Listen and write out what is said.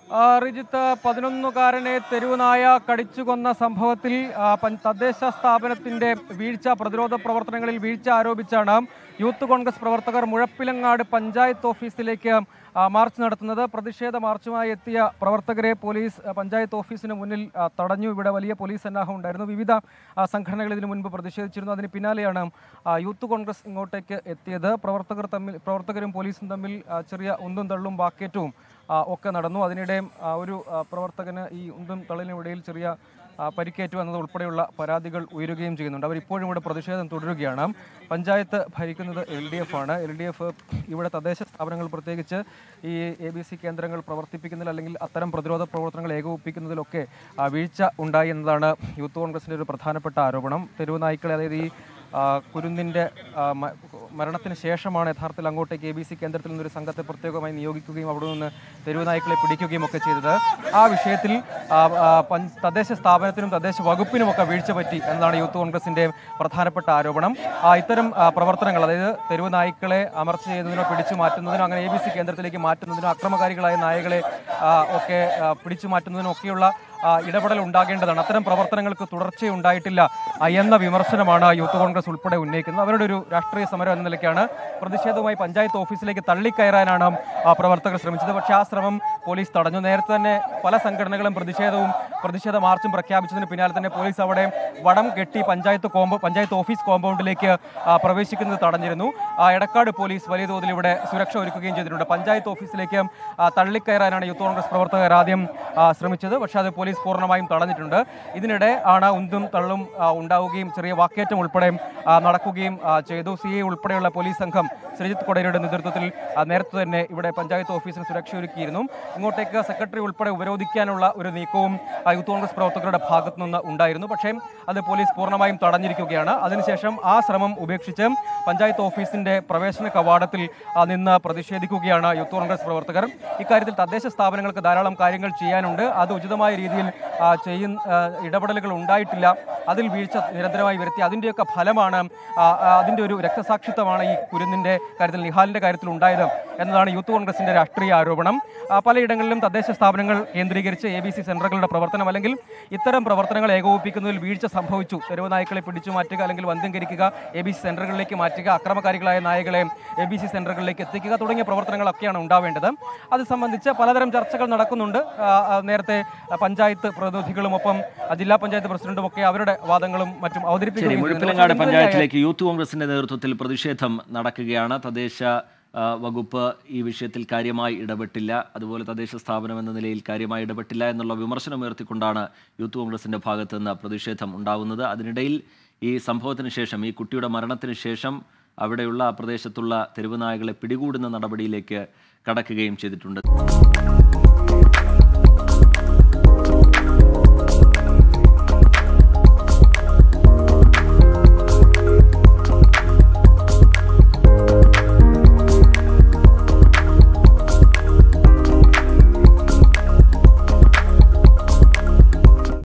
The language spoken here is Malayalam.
ആ, റിജിത്ത് പതിനൊന്നുകാരനെ തെരുവുനായ കടിച്ചു കൊന്ന സംഭവത്തിൽ ആ, പഞ്ച- തദ്ദേശ സ്ഥാപനത്തിന്റെ വീഴ്ച പ്രതിരോധ പ്രവർത്തനങ്ങളിൽ വീഴ്ച ആരോപിച്ചാണ് യൂത്ത് കോൺഗ്രസ് പ്രവർത്തകർ മുഴപ്പിലങ്ങാട് പഞ്ചായത്ത് ഓഫീസിലേക്ക് ആ, മാർച്ച് നടത്തുന്നത് പ്രതിഷേധ മാർച്ചുമായി എത്തിയ പ്രവർത്തകരെ പോലീസ് ആ, പഞ്ചായത്ത് ഓഫീസിന് മുന്നിൽ ആ, തടഞ്ഞു ഇവിടെ വലിയ പോലീസ് സന്നാഹം ഉണ്ടായിരുന്നു വിവിധ ആ, സംഘടനകൾ ഇതിനു മുൻപ് പ്രതിഷേധിച്ചിരുന്നു അതിന് പിന്നാലെയാണ് ആ, യൂത്ത് കോൺഗ്രസ് ഇങ്ങോട്ടേക്ക് എത്തിയത് പ്രവർത്തകർ തമ്മിൽ പ്രവർത്തകരും പോലീസും തമ്മിൽ ആ, ചെറിയ ഉന്തും തള്ളും വാക്കേറ്റവും ആ, ഒക്കെ നടന്നു അതിനിടെ ആ, ഒരു ആ, പ്രവർത്തകന് ഈ ഉന്തും തള്ളിനുമിടയിൽ ചെറിയ ആ, പരിക്കേറ്റു എന്നത് ഉൾപ്പെടെയുള്ള പരാതികൾ ഉയരുകയും ചെയ്യുന്നുണ്ട് അവർ ഇപ്പോഴും ഇവിടെ പ്രതിഷേധം തുടരുകയാണ് പഞ്ചായത്ത് ഭരിക്കുന്നത് എൽ ഡി എഫ് ആണ് എൽ ഡി എഫ് ഇവിടെ തദ്ദേശ സ്ഥാപനങ്ങൾ പ്രത്യേകിച്ച് ഈ എ ബി സി കേന്ദ്രങ്ങൾ പ്രവർത്തിപ്പിക്കുന്നതിൽ അല്ലെങ്കിൽ അത്തരം പ്രതിരോധ പ്രവർത്തനങ്ങൾ ഏകോപിപ്പിക്കുന്നതിലൊക്കെ ആ, വീഴ്ച ഉണ്ടായി എന്നതാണ് യൂത്ത് കോൺഗ്രസിൻ്റെ ഒരു പ്രധാനപ്പെട്ട ആരോപണം തെരുവ് നായ്ക്കളെ അതായത് ഈ ആ, കുരുന്നിൻ്റെ ആ, മ- മരണത്തിന് ശേഷമാണ് യഥാർത്ഥത്തിൽ അങ്ങോട്ടേക്ക് എ ബി സി കേന്ദ്രത്തിൽ നിന്നൊരു സംഘത്തെ പ്രത്യേകമായി നിയോഗിക്കുകയും അവിടെ നിന്ന് തെരുവ് നായ്ക്കളെ പിടിക്കുകയും ഒക്കെ ചെയ്തത് ആ വിഷയത്തിൽ ആ, ആ, പഞ്ച് തദ്ദേശ സ്ഥാപനത്തിനും തദ്ദേശ വകുപ്പിനും ഒക്കെ വീഴ്ച പറ്റി എന്നതാണ് യൂത്ത് കോൺഗ്രസിന്റെ പ്രധാനപ്പെട്ട ആരോപണം ആ, ഇത്തരം ആ, പ്രവർത്തനങ്ങൾ അതായത് തെരുവ് നായ്ക്കളെ അമർച്ച ചെയ്യുന്നതിനോ പിടിച്ചു മാറ്റുന്നതിനോ അങ്ങനെ എ ബി സി കേന്ദ്രത്തിലേക്ക് മാറ്റുന്നതിനോ അക്രമകാരികളായ നായകളെ ആ, ഒക്കെ ആ, പിടിച്ചു മാറ്റുന്നതിനോ ഒക്കെയുള്ള ആ, ഇടപെടൽ ഉണ്ടാകേണ്ടതാണ് അത്തരം പ്രവർത്തനങ്ങൾക്ക് തുടർച്ചയുണ്ടായിട്ടില്ല ആ, എന്ന വിമർശനമാണ് യൂത്ത് കോൺഗ്രസ് ഉൾപ്പെടെ ഉന്നയിക്കുന്നത് അവരുടെ ഒരു രാഷ്ട്രീയ സമരം എന്ന നിലയ്ക്കാണ് പ്രതിഷേധവുമായി പഞ്ചായത്ത് ഓഫീസിലേക്ക് തള്ളിക്കയറാനാണ് ആ, പ്രവർത്തകർ ശ്രമിച്ചത് പക്ഷേ ആ ശ്രമം പോലീസ് തടഞ്ഞു നേരത്തെ തന്നെ പല സംഘടനകളും പ്രതിഷേധവും പ്രതിഷേധ മാർച്ചും പ്രഖ്യാപിച്ചതിന് പിന്നാലെ തന്നെ പോലീസ് അവിടെ വടം കെട്ടി പഞ്ചായത്ത് കോമ്പൗ പഞ്ചായത്ത് ഓഫീസ് കോമ്പൗണ്ടിലേക്ക് ആ, പ്രവേശിക്കുന്നത് തടഞ്ഞിരുന്നു ആ, എടക്കാട് പോലീസ് വലിയ തോതിൽ ഇവിടെ സുരക്ഷ ഒരുക്കുകയും ചെയ്തിട്ടുണ്ട് പഞ്ചായത്ത് ഓഫീസിലേക്ക് ആ, തള്ളിക്കയറാനാണ് യൂത്ത് കോൺഗ്രസ് പ്രവർത്തകർ ആദ്യം ആ, ശ്രമിച്ചത് പക്ഷേ അത് പോലീസ് പൂർണ്ണമായും തടഞ്ഞിട്ടുണ്ട് ഇതിനിടെ ആണ് ഉന്തും തള്ളും ആ, ഉണ്ടാവുകയും ചെറിയ വാക്കേറ്റം ഉൾപ്പെടെ ആ, നടക്കുകയും ആ, ചെയ്തു സി ഐ ഉൾപ്പെടെയുള്ള പോലീസ് സംഘം ശ്രീജിത്ത് കൊടേരയുടെ നേതൃത്വത്തിൽ ആ, നേരത്തെ തന്നെ ഇവിടെ പഞ്ചായത്ത് ഓഫീസിന് സുരക്ഷ ഒരുക്കിയിരുന്നു ഇങ്ങോട്ടേക്ക് സെക്രട്ടറി ഉൾപ്പെടെ ഉപരോധിക്കാനുള്ള ഒരു നീക്കവും ആ, യൂത്ത് കോൺഗ്രസ് പ്രവർത്തകരുടെ ഭാഗത്തു നിന്ന് ഉണ്ടായിരുന്നു പക്ഷേ അത് പോലീസ് പൂർണ്ണമായും തടഞ്ഞിരിക്കുകയാണ് അതിനുശേഷം ആ ശ്രമം ഉപേക്ഷിച്ച് പഞ്ചായത്ത് ഓഫീസിന്റെ പ്രവേശന കവാടത്തിൽ ആ, നിന്ന് പ്രതിഷേധിക്കുകയാണ് യൂത്ത് കോൺഗ്രസ് പ്രവർത്തകർ ഇക്കാര്യത്തിൽ തദ്ദേശ സ്ഥാപനങ്ങൾക്ക് ധാരാളം കാര്യങ്ങൾ ചെയ്യാനുണ്ട് അത് ഉചിതമായ രീതിയിൽ ആ, ചെയ്യുന്ന ആ, ഇടപെടലുകൾ ഉണ്ടായിട്ടില്ല അതിൽ വീഴ്ച നിരന്തരമായി വരുത്തി അതിൻ്റെയൊക്കെ ഫലമാണ് ആ, ആ, അതിൻ്റെ ഒരു രക്തസാക്ഷിത്വമാണ് ഈ കുരുന്നിൻ്റെ കാര്യത്തിൽ നിഹാലിൻ്റെ കാര്യത്തിൽ ഉണ്ടായത് എന്നതാണ് യൂത്ത് കോൺഗ്രസിൻ്റെ രാഷ്ട്രീയ ആരോപണം ആ, പലയിടങ്ങളിലും തദ്ദേശ സ്ഥാപനങ്ങൾ കേന്ദ്രീകരിച്ച് എ ബി സി സെൻ്ററുകളുടെ പ്രവർത്തനം അല്ലെങ്കിൽ ഇത്തരം പ്രവർത്തനങ്ങൾ ഏകോപിപ്പിക്കുന്നതിൽ വീഴ്ച സംഭവിച്ചു തെരുവ് നായ്ക്കളെ പിടിച്ചു മാറ്റുക അല്ലെങ്കിൽ വന്ധ്യംകരിക്കുക എ ബി സി സെൻ്ററുകളിലേക്ക് മാറ്റുക അക്രമകാരികളായ നായകളെ എ ബി സി സെൻ്ററുകളിലേക്ക് എത്തിക്കുക തുടങ്ങിയ പ്രവർത്തനങ്ങളൊക്കെയാണ് ഉണ്ടാവേണ്ടത് അത് സംബന്ധിച്ച് പലതരം ചർച്ചകൾ നടക്കുന്നുണ്ട് ആ, ആ, നേരത്തെ പഞ്ചായത്ത് പ്രതിനിധികളും ഒപ്പം ആ, ജില്ലാ പഞ്ചായത്ത് പ്രസിഡന്റും ഒക്കെ അവരുടെ വാദങ്ങളും മറ്റും ശരി അവതരിപ്പിക്കുകയും ചെയ്തിരുന്നു. മുഴപ്പിലങ്ങാട് പക്ഷേ എന്തുതന്നെയായാലും പഞ്ചായത്തിലേക്ക് യൂത്ത് കോൺഗ്രസിന്റെ നേതൃത്വത്തിൽ പ്രതിഷേധം നടക്കുകയാണ് തദ്ദേശ ആ, വകുപ്പ് ഈ വിഷയത്തിൽ കാര്യമായി ഇടപെട്ടില്ല അതുപോലെ തദ്ദേശ സ്ഥാപനം എന്ന നിലയിൽ കാര്യമായി ഇടപെട്ടില്ല എന്നുള്ള വിമർശനം ഉയർത്തിക്കൊണ്ടാണ് യൂത്ത് കോൺഗ്രസിന്റെ ഭാഗത്ത് നിന്ന് പ്രതിഷേധം ഉണ്ടാകുന്നത് അതിനിടയിൽ ഈ സംഭവത്തിന് ശേഷം ഈ കുട്ടിയുടെ മരണത്തിന് ശേഷം അവിടെയുള്ള ആ പ്രദേശത്തുള്ള തെരുവ് നായകളെ പിടികൂടുന്ന നടപടിയിലേക്ക് കടക്കുകയും ചെയ്തിട്ടുണ്ട്